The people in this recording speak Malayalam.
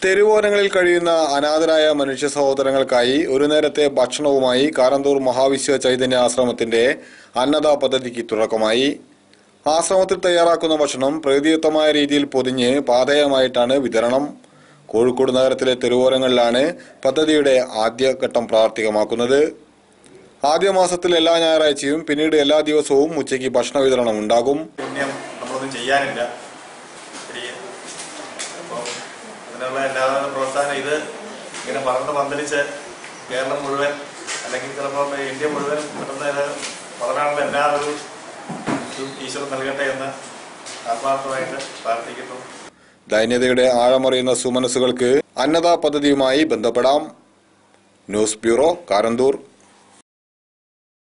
തെരുവോരങ്ങളിൽ കഴിയുന്ന അനാഥരായ മനുഷ്യ സഹോദരങ്ങൾക്കായി ഒരു നേരത്തെ ഭക്ഷണവുമായി കാരന്തൂർ മഹാവിശ്വ ചൈതന്യ ആശ്രമത്തിന്റെ അന്നദ പദ്ധതിക്ക് തുടക്കമായി ആശ്രമത്തിൽ തയ്യാറാക്കുന്ന ഭക്ഷണം പ്രകൃതിദത്തമായ രീതിയിൽ പൊതിഞ്ഞ് പാതയമായിട്ടാണ് വിതരണം കോഴിക്കോട് നഗരത്തിലെ തെരുവോരങ്ങളിലാണ് പദ്ധതിയുടെ ആദ്യഘട്ടം പ്രാവർത്തികമാക്കുന്നത് ആദ്യ മാസത്തിൽ എല്ലാ ഞായറാഴ്ചയും പിന്നീട് എല്ലാ ദിവസവും ഉച്ചയ്ക്ക് ഭക്ഷണ വിതരണം ഉണ്ടാകും പുണ്യം നമ്മളൊന്നും ചെയ്യാനില്ല ശരി അപ്പോൾ അതിനുള്ള എല്ലാവരും പ്രോത്സാഹനം ഇത് ഇങ്ങനെ പറന്ന് പന്തലിച്ച് കേരളം മുഴുവൻ അല്ലെങ്കിൽ ചിലപ്പോൾ ഇന്ത്യ മുഴുവൻ കിട്ടുന്ന ഇത് വളരാനുള്ള എല്ലാ ഒരു ഇതും ഈശ്വരൻ നൽകട്ടെ എന്ന് ആത്മാർത്ഥമായിട്ട് പ്രാർത്ഥിക്കുന്നു ദൈന്യതയുടെ ആഴമറിയുന്ന സുമനസ്സുകൾക്ക് അന്നദ പദ്ധതിയുമായി ബന്ധപ്പെടാം ന്യൂസ് ബ്യൂറോ കാരന്തൂർ